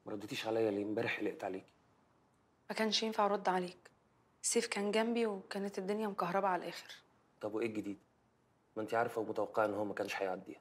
ما رديتيش عليا ليه امبارح قلقت عليكي ما كانش ينفع ارد عليك سيف كان جنبي وكانت الدنيا مكهربة على الاخر طب وايه الجديد ما انت عارفه ومتوقعه ان هو ما كانش هيعديها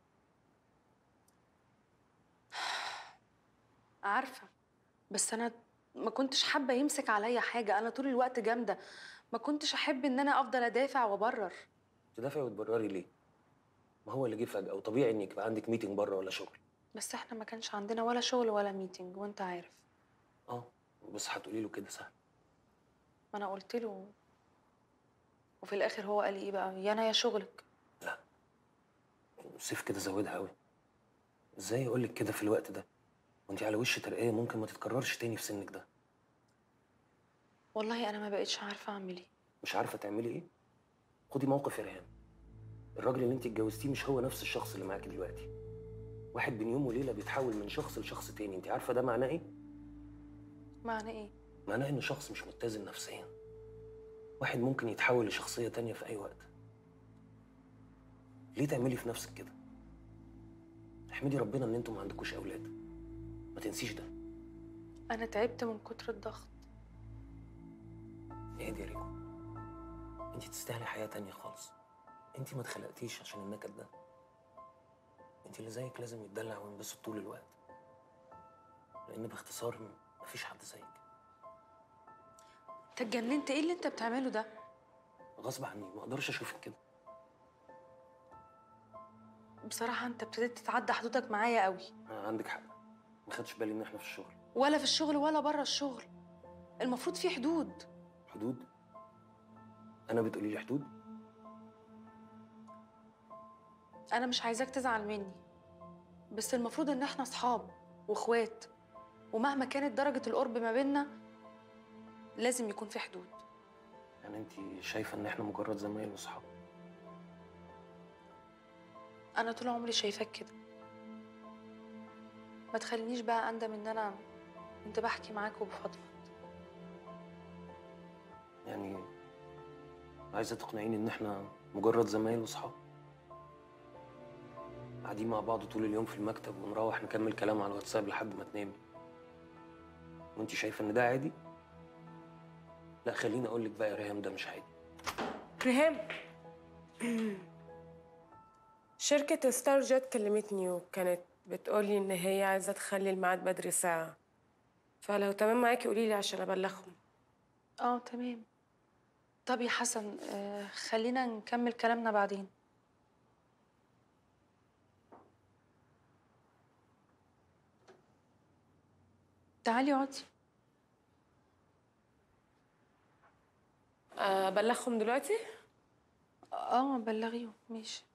عارفة بس انا ما كنتش حابة يمسك عليا حاجة انا طول الوقت جامدة ما كنتش احب ان انا افضل ادافع وابرر تدافعي وتبرري ليه ما هو اللي جه فجاه وطبيعي انك يبقى عندك ميتنج بره ولا شغل بس احنا ما كانش عندنا ولا شغل ولا ميتنج وانت عارف اه بس هتقولي له كده سهل ما انا قلت له وفي الاخر هو قال لي ايه بقى يا انا يا شغلك لا سيف كده زودها قوي ازاي يقول لك كده في الوقت ده وانت على وش ترقيه ممكن ما تتكررش تاني في سنك ده والله انا ما بقتش عارفة اعمل ايه مش عارفه تعملي ايه خدي موقف يا ريهام الراجل اللي انت اتجوزتيه مش هو نفس الشخص اللي معاكي دلوقتي واحد بين يوم وليله بيتحول من شخص لشخص تاني انت عارفه ده معناه ايه معنى ايه معناه انه شخص مش متزن نفسيا واحد ممكن يتحول لشخصيه تانية في اي وقت ليه تعملي في نفسك كده احمدي ربنا ان انتوا ما عندكوش اولاد ما تنسيش ده انا تعبت من كتر الضغط اهدي يا ريكو انت تستاهلي حياه تانية خالص انت ما اتخلقتيش عشان النكد ده انت اللي زيك لازم يتدلع وينبسط طول الوقت لان باختصار مفيش حد زيك انت اتجننت ايه اللي انت بتعمله ده غصب عني ما اقدرش اشوفك كده بصراحة انت ابتديت تتعدى حدودك معايا قوي آه، عندك حق ما خدش بالي ان احنا في الشغل ولا في الشغل ولا بره الشغل المفروض في حدود حدود انا بتقولي لي حدود انا مش عايزاك تزعل مني بس المفروض ان احنا اصحاب واخوات ومهما كانت درجة القرب ما بيننا لازم يكون في حدود يعني انت شايفه ان احنا مجرد زمايل واصحاب انا طول عمري شايفاك كده ما تخلينيش بقى اندم ان انا كنت بحكي معاك وبفضفض يعني عايزه تقنعيني ان احنا مجرد زمايل واصحاب قاعدين مع بعض طول اليوم في المكتب ونروح نكمل كلام على الواتساب لحد ما تنامي وانت شايفه ان ده عادي لا خليني اقول لك بقى يا ريهام ده مش عادي ريهام شركة ستار جيت كلمتني وكانت بتقولي إن هي عايزة تخلي الميعاد بدري ساعة فلو تمام معاكي قوليلي عشان أبلغهم اه تمام طب يا حسن آه خلينا نكمل كلامنا بعدين تعالي اقعدي أبلغهم دلوقتي؟ اه بلغيهم ماشي